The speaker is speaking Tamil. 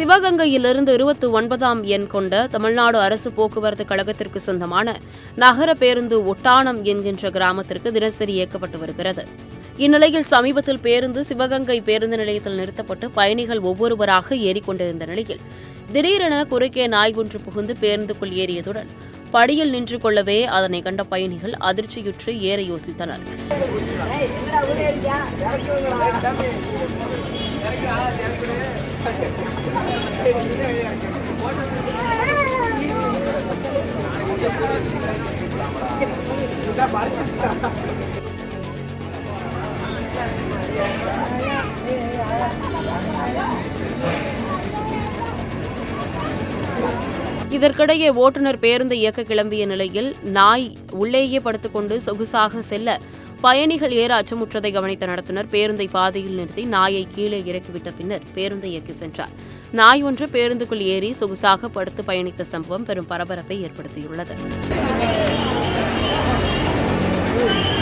சிவகங்கையிலிருந்து இருபத்தி ஒன்பதாம் எண் கொண்ட தமிழ்நாடு அரசு போக்குவரத்து கழகத்திற்கு சொந்தமான நகர பேருந்து ஒட்டானம் என்கின்ற கிராமத்திற்கு தினசரி இயக்கப்பட்டு வருகிறது இந்நிலையில் சமீபத்தில் பேருந்து சிவகங்கை பேருந்து நிலையத்தில் நிறுத்தப்பட்டு பயணிகள் ஒவ்வொருவராக ஏறிக்கொண்டிருந்த நிலையில் திடீரென குறுக்கே நாய் ஒன்று புகுந்து பேருந்துக்குள் ஏறியதுடன் படியில் நின்று கொள்ளவே அதனை கண்ட பயணிகள் அதிர்ச்சியுற்று ஏற யோசித்தனர் இதற்கிடையே ஓட்டுநர் பேருந்து இயக்க கிளம்பிய நிலையில் நாய் உள்ளேயே படுத்துக்கொண்டு சொகுசாக செல்ல பயணிகள் ஏற அச்சமுற்றதை கவனித்த நடத்துனர் பேருந்தை பாதையில் நிறுத்தி நாயை கீழே இறக்கிவிட்ட பின்னர் பேருந்தை இயக்கி சென்றார் நாய் ஒன்று பேருந்துக்குள் ஏறி சொகுசாக படுத்து பயணித்த சம்பவம் பெரும் பரபரப்பை ஏற்படுத்தியுள்ளது